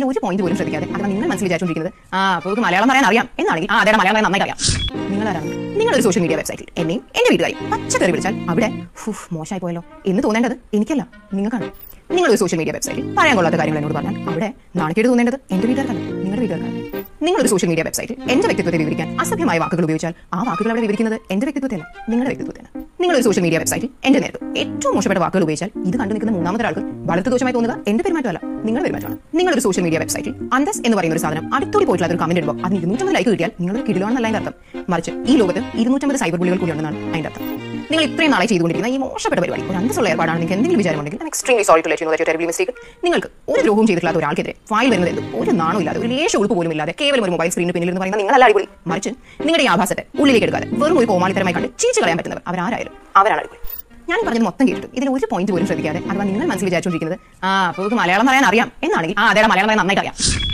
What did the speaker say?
ഒരു പോയിന്റ് പോലും ശ്രദ്ധിക്കാതെ അഥവാ നിങ്ങൾ മനസ്സിൽ വിചാരിച്ചുകൊണ്ടിരിക്കുന്നത് ആ അപ്പോൾ മലയാളം പറയാൻ അറിയാം എന്നാണെങ്കിൽ ആ അതേ മലയാളം പറയാൻ നന്നായിട്ട് അറിയാം നിങ്ങൾ ആരാണ് നിങ്ങളൊരു സോഷ്യൽ മീഡിയ വെബ്സൈറ്റിൽ എന്നെയും എന്റെ വീട്ടുകാരും പച്ചക്കറി വിളിച്ചാൽ അവിടെ ഫുഫ് മോശമായി പോയല്ലോ എന്ന് തോന്നേണ്ടത് എനിക്കല്ല നിങ്ങൾക്കാണ് നിങ്ങളൊരു സോഷ്യൽ മീഡിയ വെബ്സൈറ്റിൽ പറയാൻ കൊള്ളാത്ത കാര്യങ്ങൾ എന്നോട് പറഞ്ഞാൽ അവിടെ നാണക്കേട് തോന്നേണ്ടത് എന്റെ വീട്ടുകാർക്കല്ല നിങ്ങളുടെ വീട്ടുകാർക്കാണ് നിങ്ങളൊരു സോഷ്യൽ മീഡിയ വെബ്സൈറ്റിൽ എന്റെ വ്യക്തിത്വത്തെ വിവരിക്കാൻ അസഭ്യമായ വാക്കുകൾ ഉപയോഗിച്ചാൽ ആ വാക്കുകൾ അവിടെ വിവരിക്കുന്നത് എന്റെ വ്യക്തിത്വത്തെയല്ല നിങ്ങളുടെ വ്യക്തിത്വത്തെയാണ് നിങ്ങളൊരു സോഷ്യൽ മീഡിയ വെബ്സൈറ്റിൽ എന്റെ നേരത്ത് ഏറ്റവും മോശപ്പെട്ട വാക്കുകൾ ഉപയോഗിച്ചാൽ ഇത് കണ്ടു നിൽക്കുന്ന മൂന്നാമത്തെ ആൾക്ക് വളരെ ദോഷമായി തോന്നുക എന്റെ പെരുമാറ്റമല്ല നിങ്ങളുടെ പെരുമാറ്റമാണ് നിങ്ങളൊരു സോഷ്യൽ മീഡിയ വെബ്സൈറ്റിൽ അന്തസ് എന്ന് പറയുന്ന ഒരു സാധനം അടുത്തോടി പോയിട്ടുള്ള ഒരു കമന്റ് ഇടുമ്പോൾ അതിന് ഇരുന്നൂറ്റമ്പത് ലൈക്ക് കിട്ടിയാൽ നിങ്ങളുടെ കിടിലാണെന്നല്ല അതിന്റെ അർത്ഥം മറിച്ച് ഈ ലോകത്ത് ഇരുന്നൂറ്റമ്പത് സൈബർ ബുള്ളികൾ കൂടിയുണ്ടെന്നാണ് അതിന്റെ അർത്ഥം നിങ്ങൾ ഇത്രയും നാളെ ചെയ്തുകൊണ്ടിരിക്കുന്ന ഈ മോശപ്പെട്ട പരിപാടി ഒരു അന്തസ്സുള്ള ഏർപ്പാടാണ് നിങ്ങൾക്ക് എന്തെങ്കിലും വിചാരമുണ്ടെങ്കിൽ extremely sorry to let you know that you terribly mistake നിങ്ങൾക്ക് ഒരു ദ്രോഹവും ചെയ്തിട്ടില്ലാത്ത ഒരാൾക്കെതിരെ ഫയൽ വരുന്നത് എന്തും ഒരു നാണോ ഇല്ലാതെ ഒരു ലേശ ഉൾപ്പ് പോലും ഇല്ലാതെ കേവലം ഒരു മൊബൈൽ സ്ക്രീനിന് പിന്നിൽ എന്ന് പറയുന്ന നിങ്ങളല്ല അടിപൊളി മറിച്ച് നിങ്ങളുടെ ഈ ആഭാസത്തെ ഉള്ളിലേക്ക് എടുക്കാതെ വെറും ഒരു കോമാളിത്തരമായി കണ്ട് ചീച്ചു കളയാൻ പറ്റുന്നവർ അവരാരായാലും അവരാണ് അടിപൊളി ഞാൻ പറഞ്ഞത് മൊത്തം കേട്ടിട്ട് ഇതിൽ ഒരു പോയിന്റ് പോലും ശ്രദ്ധിക്കാതെ അഥവാ നിങ്ങൾ മനസ്സിൽ വിചാരിച്ചുകൊണ്ടിരിക്കുന്നത് ആ അപ്പോൾ മലയാളം പറയാൻ അറിയാം എന്നാണെങ്കിൽ ആ അതേ മലയാളം പറയാൻ നന്നായിട്ട് അറിയാം